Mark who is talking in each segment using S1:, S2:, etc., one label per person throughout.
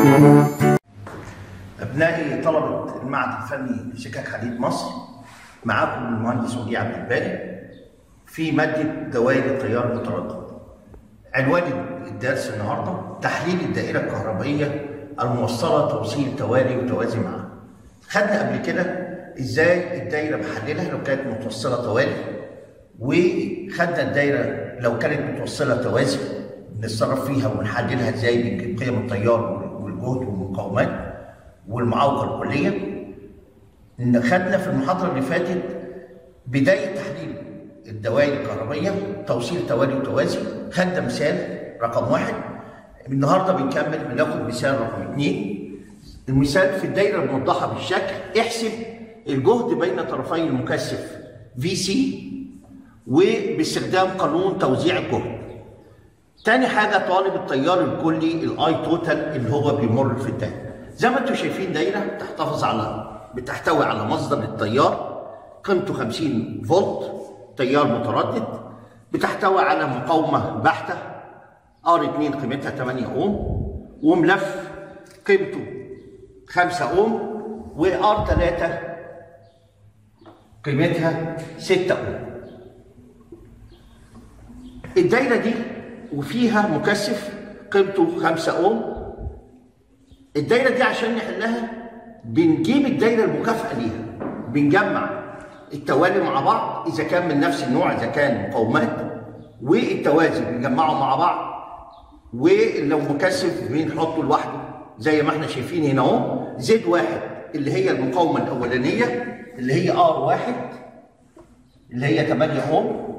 S1: أبنائي طلبة المعهد الفني لشكاك حديد مصر معاكم المهندس وديع عبد الباري في مادة دوائر التيار المتردد. عنوان الدرس النهارده تحليل الدائرة الكهربائية الموصلة توصيل توالي وتوازي معا. خدنا قبل كده ازاي الدايرة بحللها لو كانت متوصلة توالي وخدنا الدايرة لو كانت متوصلة توازي بنتصرف فيها ونحللها ازاي بنجيب قيم التيار والجهد والمقاومات والمعوقة الكلية إن خدنا في المحاضرة اللي فاتت بداية تحليل الدوائر الكهربية توصيل توالي وتوازي خدنا مثال رقم واحد النهارده بنكمل بناخد مثال رقم اثنين المثال في الدايرة الموضحة بالشكل احسب الجهد بين طرفي المكثف في سي وباستخدام قانون توزيع الجهد تاني حاجة طالب التيار الكلي الاي توتال اللي هو بيمر في الدايرة زي ما انتم شايفين دايرة تحتفظ على بتحتوي على مصدر التيار قيمته 50 فولت تيار متردد بتحتوي على مقاومة بحتة R2 قيمتها 8 اوم وملف قيمته 5 اوم وR3 قيمتها 6 اوم الدايرة دي وفيها مكثف قيمته 5 اوم الدايرة دي عشان نحلها بنجيب الدايرة المكافئة ليها بنجمع التوالي مع بعض إذا كان من نفس النوع إذا كان مقاومات والتوازي بنجمعهم مع بعض ولو مكثف بنحطه لوحده زي ما احنا شايفين هنا اهو زد واحد اللي هي المقاومة الأولانية اللي هي ار واحد اللي هي 8 اوم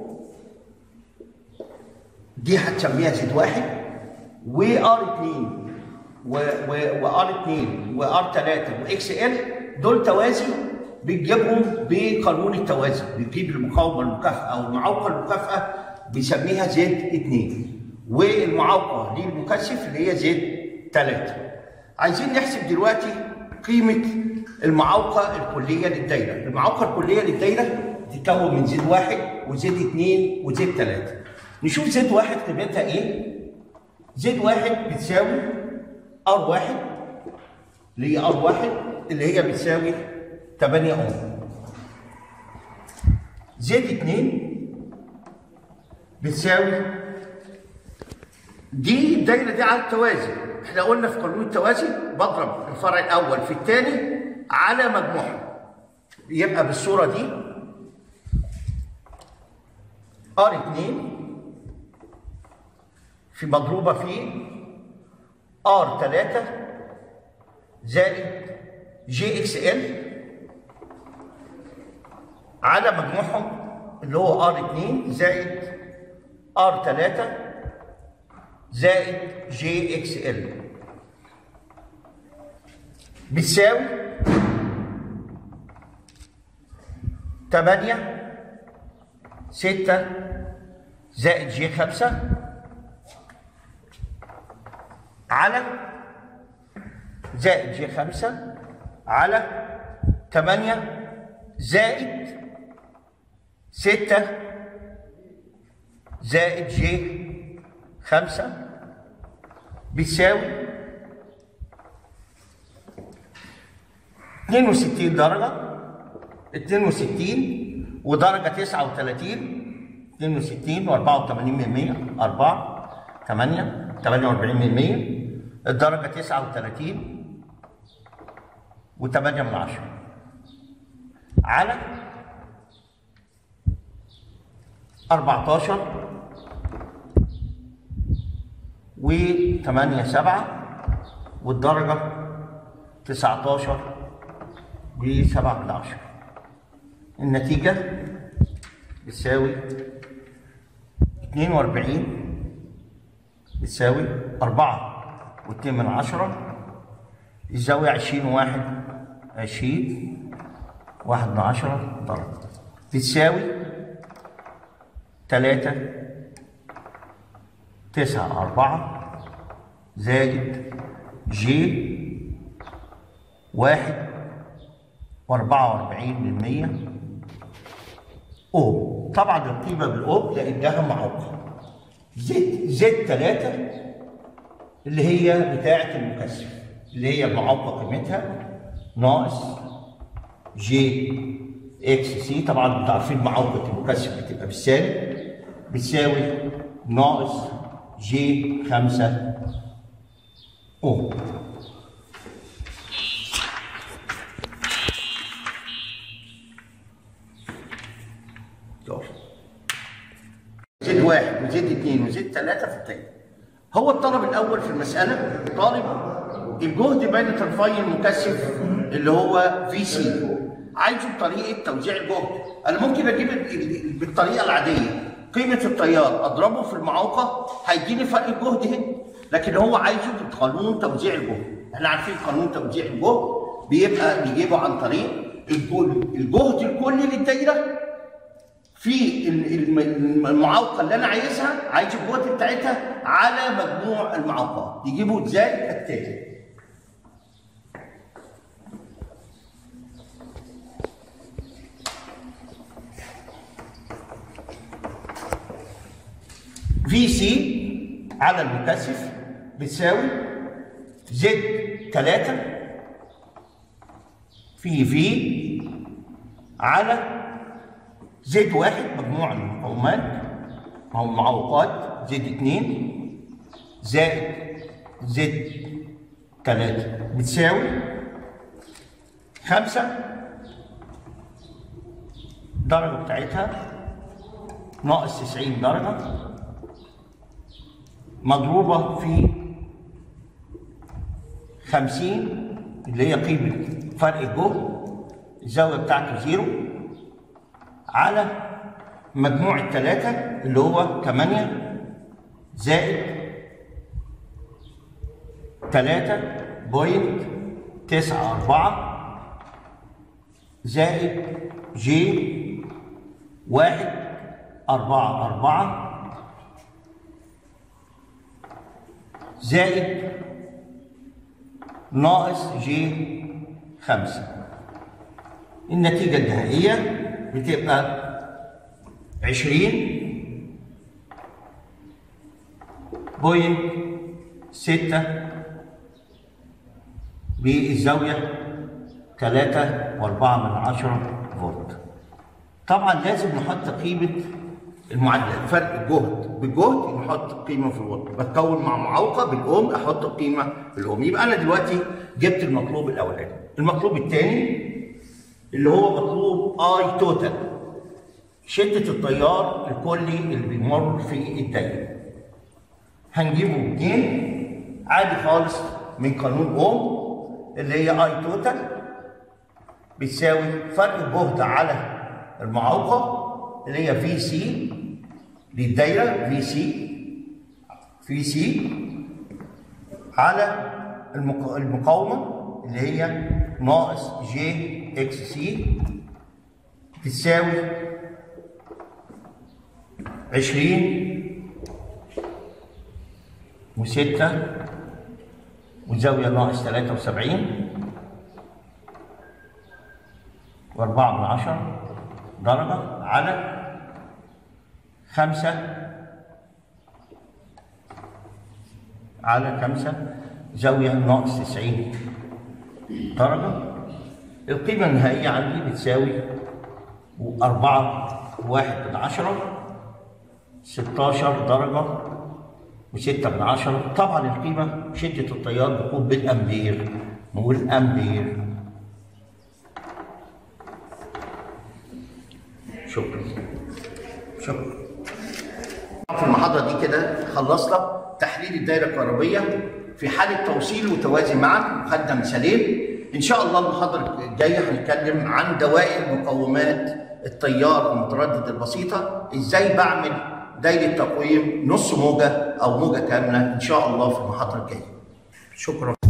S1: دي هتسميها زد واحد وار 2 وار 2 وار 3 واكس ال دول توازي بنجيبهم بقانون التوازي بنجيب المقاومه المكافئه او المعوقه المكافئه بنسميها زد 2 والمعوقه للمكثف اللي هي زد 3 عايزين نحسب دلوقتي قيمه المعوقه الكليه للدايره المعوقه الكليه للدايره تتكون من زد 1 وزد 2 وزد 3 نشوف زد 1 قيمتها ايه زد 1 بتساوي ار 1 اللي هي ار 1 اللي هي بتساوي 8 اوم زد 2 بتساوي دي الدايره دي على التوازي احنا قلنا في قانون التوازي بضرب الفرع الاول في الثاني على مجموعهم يبقى بالصوره دي ار 2 في مضروبه في ار 3 زائد جي اكس ال على مجموعهم اللي هو ار 2 زائد ار 3 زائد جي اكس ال بتساوي 8 6 زائد جي 5 على زائد جي 5 على 8 زائد 6 زائد جي 5 بيساوي 62 درجة 62 ودرجة 39 62 و84 من 100 4 8 48 من 100 الدرجة 39 و8 من 10 على 14 و8 7 والدرجة 19 ب7 من 10 النتيجة بتساوي 42 بتساوي 4 و2 من 10 الزاوية 20 واحد 20 واحد من 10 درجة بتساوي 3 9 4 زائد جي واحد واربعة واربعين من مية أوم طبعا القيمة بالأوم لأنها معوقة زد زد تلاتة اللي هي بتاعة المكثف اللي هي المعوقه قيمتها ناقص جي اكس سي طبعا انتوا عارفين معوقه المكثف بتبقى بالسالب بتساوي ناقص جي 5 اوم زد واحد وزد اثنين وزد ثلاثة في التاني. هو الطلب الأول في المسألة طالب الجهد بين طرفي المكثف اللي هو في سي عايزه بطريقة توزيع الجهد. أنا ممكن أجيب ال- ال- بالطريقة العادية قيمة التيار أضربه في المعوقة هيديني فرق الجهد هنا. لكن هو عايزه بقانون توزيع الجهد. احنا عارفين قانون توزيع الجهد بيبقى بيجيبه عن طريق الجهد الجهد الكلي للدايرة في ال- الم- المعوقه اللي انا عايزها عايز الجهد بتاعتها على مجموع المعوقات يجيبوا ازاي كالتالي في سي على المكثف بتساوي زد 3 في في على زد واحد مجموع المقاومات أو المعوقات زد اتنين زائد زد تلاتة بتساوي خمسة درجة بتاعتها ناقص تسعين درجة مضروبة في خمسين اللي هي قيمة فرق الجهد الزاوية بتاعته زيرو على مجموع الثلاثة اللي هو 8 زائد 3 بوينت تسعة أربعة زائد جي واحد أربعة أربعة زائد ناقص جي خمسة النتيجة النهائية بتبقى عشرين بوينت ستة بالزاوية تلاتة وأربعة من عشرة فولت طبعا لازم نحط قيمة المعادلة فرق الجهد بالجهد نحط قيمة في الوات بتكون مع معوقة بالأوم أحط قيمة بالأوم يبقى أنا دلوقتي جبت المطلوب الأولاني المطلوب الثاني اللي هو مطلوب اي توتال شدة التيار الكلي اللي بيمر في الدايرة هنجيبه منين؟ عادي خالص من قانون اوم اللي هي اي توتال بتساوي فرق الجهد على المعوقة اللي هي في سي للدايرة في سي في سي على المق- المقاومة اللي هي ناقص جي اكس سي بتساوي عشرين وستة وزاوية ناقص تلاتة وسبعين وأربعة من عشرة درجة على خمسة على خمسة زاوية ناقص تسعين درجة القيمة النهائية عندي بتساوي أربعة واحد من عشرة ستاشر درجة وستة من عشرة طبعا القيمة شدة التيار بتكون بالأمبير نقول أمبير شكرا شكرا في المحاضرة دي كده خلصنا تحليل الدائرة الكهربية في حالة توصيل وتوازي معا وخدنا مثالين إن شاء الله المحاضرة الجاية هنتكلم عن دوائر مقومات التيار المتردد البسيطة إزاي بعمل دايرة تقويم نص موجة أو موجة كاملة إن شاء الله في المحاضرة الجاية شكرا